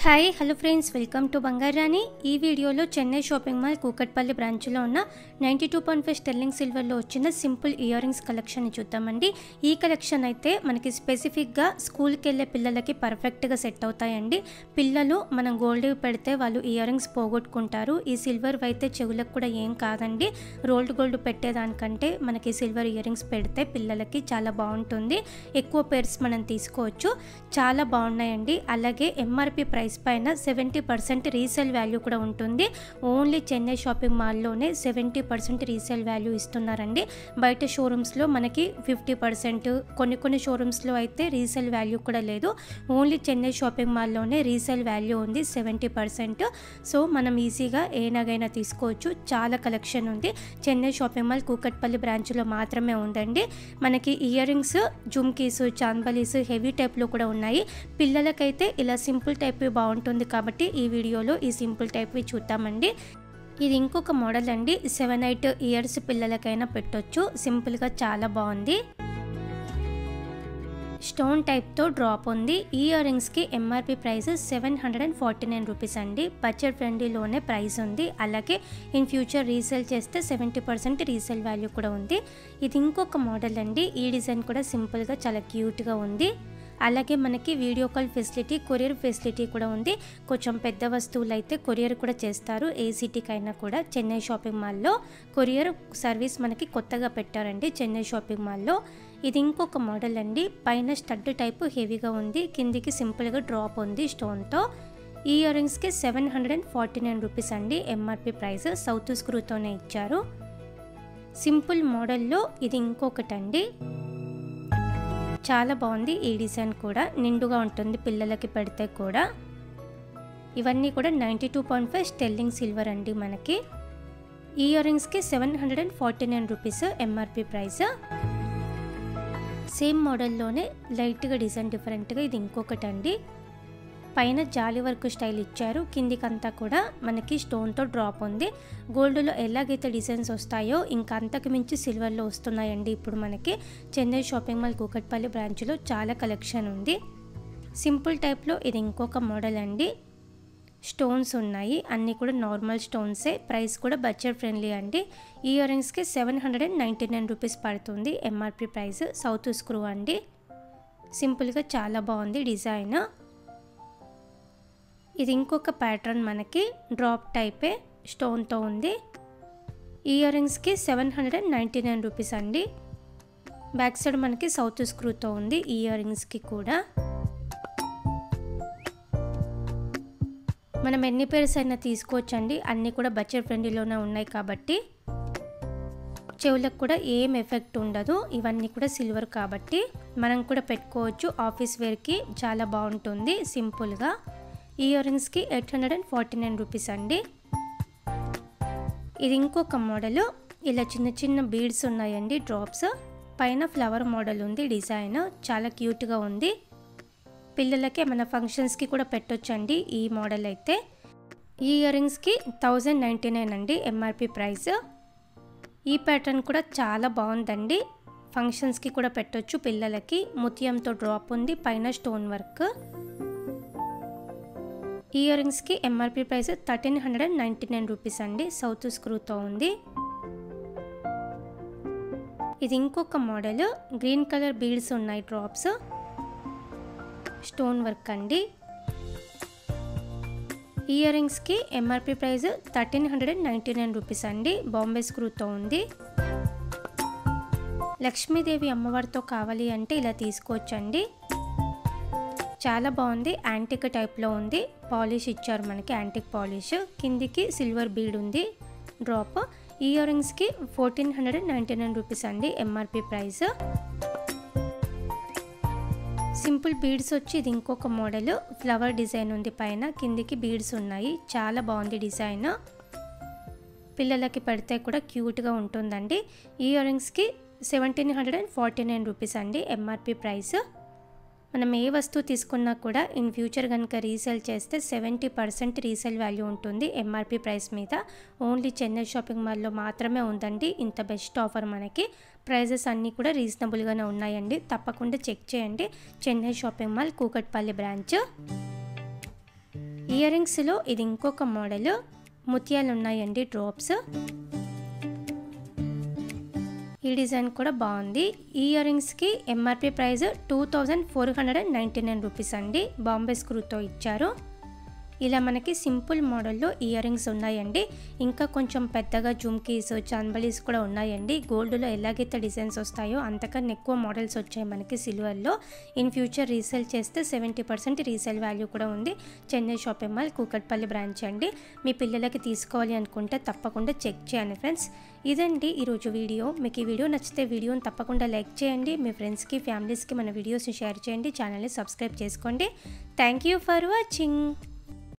hi hello friends welcome to Bangarani ఈ వీడియోలో Chennai shopping mall Kukatpally బ్రాంచ్లో ఉన్న ninety two point five sterling సిల్వర్లో వచ్చిన సింపుల్ ఇయర్ రింగ్స్ కలెక్షన్ చూద్దామండి ఈ కలెక్షన్ అయితే మనకి స్పెసిఫిక్గా స్కూల్కి వెళ్ళే పిల్లలకి పర్ఫెక్ట్గా సెట్ అవుతాయండి పిల్లలు మనం గోల్డ్ పెడితే వాళ్ళు ఇయర్ రింగ్స్ పోగొట్టుకుంటారు ఈ సిల్వర్ అయితే చెవులకు కూడా ఏం కాదండి రోల్డ్ గోల్డ్ పెట్టేదానికంటే మనకి సిల్వర్ ఇయర్ రింగ్స్ పెడితే పిల్లలకి చాలా బాగుంటుంది ఎక్కువ పేర్స్ మనం తీసుకోవచ్చు చాలా బాగున్నాయండి అలాగే ఎంఆర్పి ప్రైస్ పైన సెవెంటీ పర్సెంట్ రీసేల్ వాల్యూ కూడా ఉంటుంది ఓన్లీ చెన్నై షాపింగ్ మాల్లోనే సెవెంటీ పర్సెంట్ రీసేల్ వాల్యూ ఇస్తున్నారండి బయట షోరూమ్స్లో మనకి ఫిఫ్టీ పర్సెంట్ కొన్ని కొన్ని షోరూమ్స్లో అయితే రీసేల్ వాల్యూ కూడా లేదు ఓన్లీ చెన్నై షాపింగ్ మాల్లోనే రీసేల్ వాల్యూ ఉంది సెవెంటీ పర్సెంట్ సో మనం ఈజీగా ఏ నగైనా తీసుకోవచ్చు చాలా కలెక్షన్ ఉంది చెన్నై షాపింగ్ మాల్ కూకట్పల్లి బ్రాంచ్లో మాత్రమే ఉందండి మనకి ఇయర్ రింగ్స్ జుమ్కీస్ చాంబలీస్ హెవీ టైప్లో కూడా ఉన్నాయి పిల్లలకైతే ఇలా సింపుల్ టైప్ బాగుంటుంది కాబట్టి ఈ వీడియోలో ఈ సింపుల్ టైప్వి చూద్దామండి ఇది ఇంకొక మోడల్ అండి సెవెన్ ఎయిట్ ఇయర్స్ పిల్లలకైనా పెట్టొచ్చు సింపుల్గా చాలా బాగుంది స్టోన్ టైప్తో డ్రాప్ ఉంది ఈ ఇయర్ రింగ్స్కి MRP price seven hundred and forty nine rupees అండి బడ్జెట్ ఫ్రెండ్లీలోనే ప్రైస్ ఉంది అలాగే ఇన్ ఫ్యూచర్ రీసేల్ చేస్తే సెవెంటీ పర్సెంట్ రీసేల్ వాల్యూ కూడా ఉంది ఇది ఇంకొక మోడల్ అండి ఈ డిజైన్ కూడా సింపుల్గా చాలా క్యూట్గా ఉంది అలాగే మనకి video call facility courier facility కూడా ఉంది కొంచెం పెద్ద వస్తువులు అయితే కొరియర్ కూడా చేస్తారు ఏ సిటీకైనా కూడా చెన్నై షాపింగ్ మాల్లో కొరియర్ సర్వీస్ మనకి కొత్తగా పెట్టారండి చెన్నై షాపింగ్ మాల్లో ఇది ఇంకొక మోడల్ అండి పైన స్టడ్ టైపు హెవీగా ఉంది కిందికి సింపుల్గా డ్రాప్ ఉంది స్టోన్తో ఈ ఇయర్ రింగ్స్కి seven hundred and forty nine rupees అండి ఎంఆర్పి ప్రైస్ సౌత్ స్క్రూతోనే ఇచ్చారు సింపుల్ మోడల్లో ఇది ఇంకొకటి అండి చాలా బాగుంది ఈ డిజైన్ కూడా నిండుగా ఉంటుంది పిల్లలకి పెడితే కూడా ఇవన్నీ కూడా ninety two point five sterling silver అండి మనకి ఈ ఇయర్ రింగ్స్కి seven hundred and forty nine rupees MRP price same మోడల్లోనే లైట్గా డిజైన్ డిఫరెంట్గా ఇది ఇంకొకటి అండి పైన జాలి వర్క్ స్టైల్ ఇచ్చారు కిందికంతా కూడా మనకి స్టోన్తో డ్రాప్ ఉంది గోల్డ్లో ఎలాగైతే డిజైన్స్ వస్తాయో ఇంకా అంతకు మించి సిల్వర్లో వస్తున్నాయండి ఇప్పుడు మనకి చెన్నై షాపింగ్ మాల్ కూకట్పల్లి బ్రాంచ్లో చాలా కలెక్షన్ ఉంది సింపుల్ టైప్లో ఇది ఇంకొక మోడల్ అండి స్టోన్స్ ఉన్నాయి అన్నీ కూడా నార్మల్ స్టోన్సే ప్రైస్ కూడా బడ్జెట్ ఫ్రెండ్లీ అండి ఈ ఇయర్ రింగ్స్కి seven hundred and ninety nine rupees పడుతుంది ఎంఆర్పి ప్రైస్ సౌత్ స్క్రూ అండి సింపుల్గా చాలా బాగుంది డిజైన్ ఇది ఇంకొక ప్యాటర్న్ మనకి డ్రాప్ టైపే స్టోన్తో ఉంది ఇయర్ రింగ్స్కి seven hundred and ninety nine rupees అండి బ్యాక్ సైడ్ మనకి సౌత్ స్క్రూతో ఉంది ఇయర్ రింగ్స్కి కూడా మనం ఎన్ని పేర్స్ అయినా తీసుకోవచ్చండి అన్నీ కూడా బడ్జెట్ ఫ్రెండ్లీలోనే ఉన్నాయి కాబట్టి చెవులకు కూడా ఏం ఎఫెక్ట్ ఉండదు ఇవన్నీ కూడా సిల్వర్ కాబట్టి మనం కూడా పెట్టుకోవచ్చు ఆఫీస్ వేర్కి చాలా బాగుంటుంది సింపుల్గా ఇయర్ రింగ్స్కి eight hundred and forty nine rupees అండి ఇది ఇంకొక మోడల్ ఇలా చిన్న చిన్న బీడ్స్ ఉన్నాయండి డ్రాప్స్ పైన ఫ్లవర్ మోడల్ ఉంది డిజైన్ చాలా క్యూట్గా ఉంది పిల్లలకి మన ఫంక్షన్స్కి కూడా పెట్టొచ్చండి ఈ మోడల్ అయితే ఈ ఇయర్ రింగ్స్కి థౌజండ్ నైంటీ నైన్ అండి ఎంఆర్పి ప్రైస్ ఈ ప్యాటర్న్ కూడా చాలా బాగుందండి ఫంక్షన్స్కి కూడా పెట్టొచ్చు పిల్లలకి ముత్యంతో డ్రాప్ ఉంది పైన స్టోన్ వర్క్ ఇయర్ రింగ్స్కి MRP price thirteen hundred and ninety nine rupees అండి సౌత్ స్క్రూతో ఉంది ఇది ఇంకొక మోడల్ గ్రీన్ కలర్ బీడ్స్ ఉన్నాయి డ్రాప్స్ స్టోన్ వర్క్ అండి ఇయర్ రింగ్స్కి MRP price thirteen hundred and ninety nine rupees అండి బాంబే స్క్రూతో ఉంది లక్ష్మీదేవి అమ్మవారితో కావాలి అంటే ఇలా తీసుకోవచ్చండి చాలా బాగుంది యాంటిక్ టైప్లో ఉంది పాలిష్ ఇచ్చారు మనకి యాంటిక్ పాలిష్ కిందికి సిల్వర్ బీడ్ ఉంది డ్రాప్ ఇయర్ రింగ్స్కి fourteen hundred and ninety nine rupees అండి ఎంఆర్పి ప్రైస్ సింపుల్ బీడ్స్ వచ్చి ఇది ఇంకొక మోడల్ ఫ్లవర్ డిజైన్ ఉంది పైన కిందికి బీడ్స్ ఉన్నాయి చాలా బాగుంది డిజైన్ పిల్లలకి పెడితే కూడా క్యూట్గా ఉంటుందండి ఈ ఇయర్ రింగ్స్కి seventeen hundred and forty nine rupees అండి ఎంఆర్పి ప్రైస్ మనం ఏ వస్తువు తీసుకున్నా కూడా ఇన్ ఫ్యూచర్ కనుక రీసేల్ చేస్తే సెవెంటీ పర్సెంట్ రీసేల్ వాల్యూ ఉంటుంది ఎంఆర్పి ప్రైస్ మీద ఓన్లీ చెన్నై షాపింగ్ మాల్లో మాత్రమే ఉందండి ఇంత బెస్ట్ ఆఫర్ మనకి ప్రైజెస్ అన్నీ కూడా రీజనబుల్గానే ఉన్నాయండి తప్పకుండా చెక్ చేయండి Chennai shopping mall Kukatpally branch ear రింగ్స్లో ఇది ఇంకొక మోడల్ ముత్యాలు ఉన్నాయండి డ్రాప్స్ ఈ డిజైన్ కూడా బాగుంది ఈ ఇయర్ రింగ్స్కి MRP price two thousand four hundred and ninety nine rupees అండి బాంబే స్క్రూతో ఇచ్చారు ఇలా మనకి సింపుల్ మోడల్లో ఇయర్ రింగ్స్ ఉన్నాయండి ఇంకా కొంచెం పెద్దగా జుమ్కీస్ చాన్బలీస్ కూడా ఉన్నాయండి గోల్డ్లో ఎలాగైతే డిజైన్స్ వస్తాయో అంతకన్నా ఎక్కువ మోడల్స్ వచ్చాయి మనకి సిల్వర్లో ఇన్ ఫ్యూచర్ రీసేల్ చేస్తే సెవెంటీ పర్సెంట్ రీసేల్ వాల్యూ కూడా ఉంది Chennai shopping mall Kukatpally branch అండి మీ పిల్లలకి తీసుకోవాలి అనుకుంటే తప్పకుండా చెక్ చేయండి ఫ్రెండ్స్ ఇదండి ఈరోజు వీడియో మీకు ఈ వీడియో నచ్చితే వీడియోని తప్పకుండా లైక్ చేయండి మీ ఫ్రెండ్స్కి ఫ్యామిలీస్కి మన వీడియోస్ని షేర్ చేయండి ఛానల్ని సబ్స్క్రైబ్ చేసుకోండి థ్యాంక్ యూ ఫర్ వాచింగ్